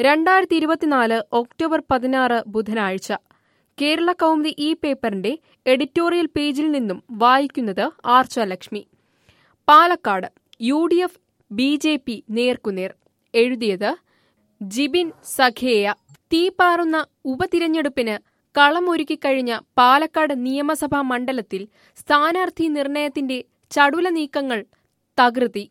രണ്ടായിരത്തി ഇരുപത്തിനാല് ഒക്ടോബർ പതിനാറ് ബുധനാഴ്ച കേരള കൗമുദി ഈ പേപ്പറിന്റെ എഡിറ്റോറിയൽ പേജിൽ നിന്നും വായിക്കുന്നത് Archa Lakshmi Palakkad U D F B J P നേർക്കുനേർ എഴുതിയത് ജിബിൻ സഖേയ തീപാറുന്ന ഉപതിരഞ്ഞെടുപ്പിന് കളമൊരുക്കിക്കഴിഞ്ഞ പാലക്കാട് നിയമസഭാ മണ്ഡലത്തിൽ സ്ഥാനാർത്ഥി നിർണയത്തിന്റെ ചടുല നീക്കങ്ങൾ തകൃതി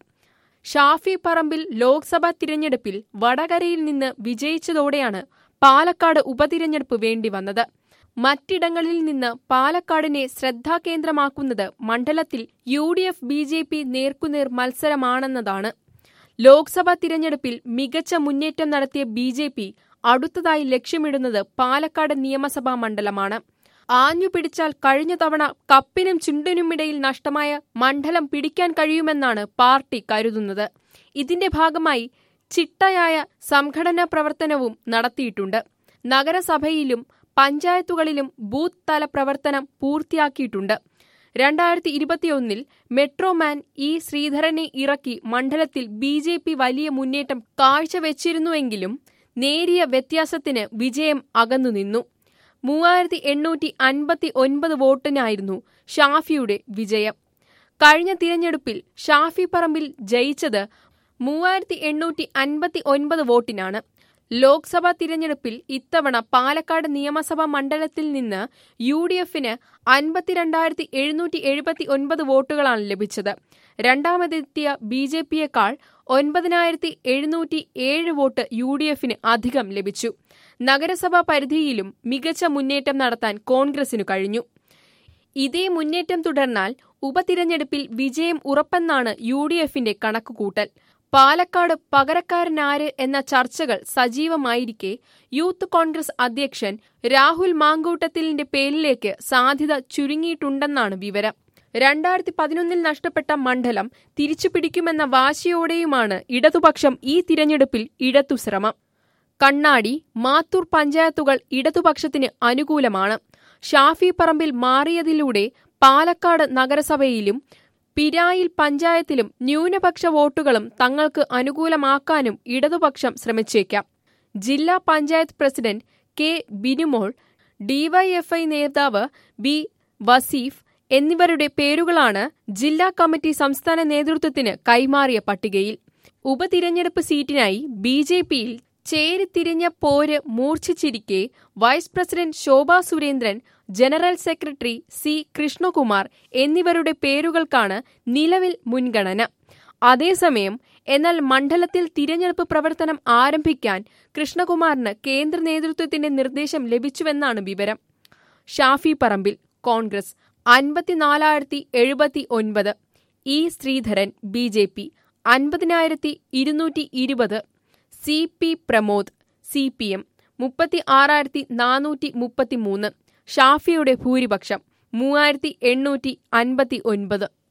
ഷാഫി പറമ്പിൽ ലോക്സഭാ തിരഞ്ഞെടുപ്പിൽ വടകരയിൽ നിന്ന് വിജയിച്ചതോടെയാണ് പാലക്കാട് ഉപതിരഞ്ഞെടുപ്പ് വേണ്ടിവന്നത് മറ്റിടങ്ങളിൽ നിന്ന് പാലക്കാടിനെ ശ്രദ്ധാകേന്ദ്രമാക്കുന്നത് മണ്ഡലത്തിൽ U D F B J P നേർക്കുനേർ മത്സരമാണെന്നതാണ് ലോക്സഭാ തിരഞ്ഞെടുപ്പിൽ മികച്ച മുന്നേറ്റം നടത്തിയ ബി ജെ പി അടുത്തതായി ലക്ഷ്യമിടുന്നത് പാലക്കാട് നിയമസഭാ മണ്ഡലമാണ് ആഞ്ഞു പിടിച്ചാൽ കഴിഞ്ഞ തവണ കപ്പിനും ചുണ്ടിനുമിടയിൽ നഷ്ടമായ മണ്ഡലം പിടിക്കാൻ കഴിയുമെന്നാണ് പാർട്ടി കരുതുന്നത് ഇതിന്റെ ഭാഗമായി ചിട്ടയായ സംഘടനാ പ്രവർത്തനവും നടത്തിയിട്ടുണ്ട് നഗരസഭയിലും പഞ്ചായത്തുകളിലും ബൂത്ത് തല പ്രവർത്തനം പൂർത്തിയാക്കിയിട്ടുണ്ട് രണ്ടായിരത്തി ഇരുപത്തിയൊന്നിൽ മെട്രോമാൻ ഇ ശ്രീധരനെ ഇറക്കി മണ്ഡലത്തിൽ ബി ജെ പി വലിയ മുന്നേറ്റം കാഴ്ചവെച്ചിരുന്നുവെങ്കിലും നേരിയ വ്യത്യാസത്തിന് വിജയം അകന്നുനിന്നു മൂവായിരത്തി എണ്ണൂറ്റി അൻപത്തി ഒൻപത് വോട്ടിനായിരുന്നു ഷാഫിയുടെ വിജയം കഴിഞ്ഞ തിരഞ്ഞെടുപ്പിൽ ഷാഫി പറമ്പിൽ ജയിച്ചത് മൂവായിരത്തി എണ്ണൂറ്റി അൻപത്തി ഒൻപത് വോട്ടിനാണ് ലോക്സഭാ തിരഞ്ഞെടുപ്പിൽ ഇത്തവണ പാലക്കാട് നിയമസഭാ മണ്ഡലത്തിൽ നിന്ന് യു ഡി എഫിന് അൻപത്തിരണ്ടായിരത്തി എഴുന്നൂറ്റി എഴുപത്തി ഒൻപത് വോട്ടുകളാണ് ലഭിച്ചത് രണ്ടാമതെത്തിയ ബി ജെ പിയേക്കാൾ ഒൻപതിനായിരത്തി എഴുന്നൂറ്റി ഏഴ് വോട്ട് യു ഡി എഫിന് അധികം ലഭിച്ചു നഗരസഭാ പരിധിയിലും മികച്ച മുന്നേറ്റം നടത്താൻ കോൺഗ്രസിനു കഴിഞ്ഞു ഇതേ മുന്നേറ്റം തുടർന്നാൽ ഉപതിരഞ്ഞെടുപ്പിൽ വിജയം ഉറപ്പെന്നാണ് യു ഡി എഫിന്റെ കണക്കുകൂട്ടൽ പാലക്കാട് പകരക്കാരനാര് എന്ന ചർച്ചകൾ സജീവമായിരിക്കെ യൂത്ത് കോൺഗ്രസ് അധ്യക്ഷൻ രാഹുൽ മാങ്കൂട്ടത്തിലിന്റെ പേരിലേക്ക് സാധ്യത ചുരുങ്ങിയിട്ടുണ്ടെന്നാണ് വിവരം രണ്ടായിരത്തി പതിനൊന്നിൽ നഷ്ടപ്പെട്ട മണ്ഡലം തിരിച്ചുപിടിക്കുമെന്ന വാശിയോടെയുമാണ് ഇടതുപക്ഷം ഈ തിരഞ്ഞെടുപ്പിൽ ഇടത്തുശ്രമം കണ്ണാടി മാത്തൂർ പഞ്ചായത്തുകൾ ഇടതുപക്ഷത്തിന് അനുകൂലമാണ് ഷാഫി പറമ്പിൽ മാറിയതിലൂടെ പാലക്കാട് നഗരസഭയിലും പിരായിൽ പഞ്ചായത്തിലും ന്യൂനപക്ഷ വോട്ടുകളും തങ്ങൾക്ക് അനുകൂലമാക്കാനും ഇടതുപക്ഷം ശ്രമിച്ചേക്കാം ജില്ലാ panchayat president K Binumol DYFI നേതാവ് ബി വസീഫ് എന്നിവരുടെ പേരുകളാണ് ജില്ലാ കമ്മിറ്റി സംസ്ഥാന നേതൃത്വത്തിന് കൈമാറിയ പട്ടികയിൽ ഉപതിരഞ്ഞെടുപ്പ് സീറ്റിനായി ബി ജെ പിയിൽ ചേരിതിരിഞ്ഞ പോര് മൂർച്ഛിച്ചിരിക്കെ vice president Shobha Surendran general secretary C Krishnakumar എന്നിവരുടെ പേരുകൾക്കാണ് നിലവിൽ മുൻഗണന അതേസമയം എന്നാൽ മണ്ഡലത്തിൽ തിരഞ്ഞെടുപ്പ് പ്രവർത്തനം ആരംഭിക്കാൻ കൃഷ്ണകുമാറിന് കേന്ദ്ര നേതൃത്വത്തിന്റെ നിർദ്ദേശം ലഭിച്ചുവെന്നാണ് വിവരം ഷാഫി പറമ്പിൽ കോൺഗ്രസ് അൻപത്തിനാലായിരത്തി എഴുപത്തി ഒൻപത് E Sreedharan B J P അൻപതിനായിരത്തി ഇരുന്നൂറ്റി ഇരുപത് C P Pramod C P M മുപ്പത്തി ആറായിരത്തി നാനൂറ്റി മുപ്പത്തി മൂന്ന് ഷാഫിയുടെ ഭൂരിപക്ഷം മൂവായിരത്തി എണ്ണൂറ്റി അൻപത്തി ഒൻപത്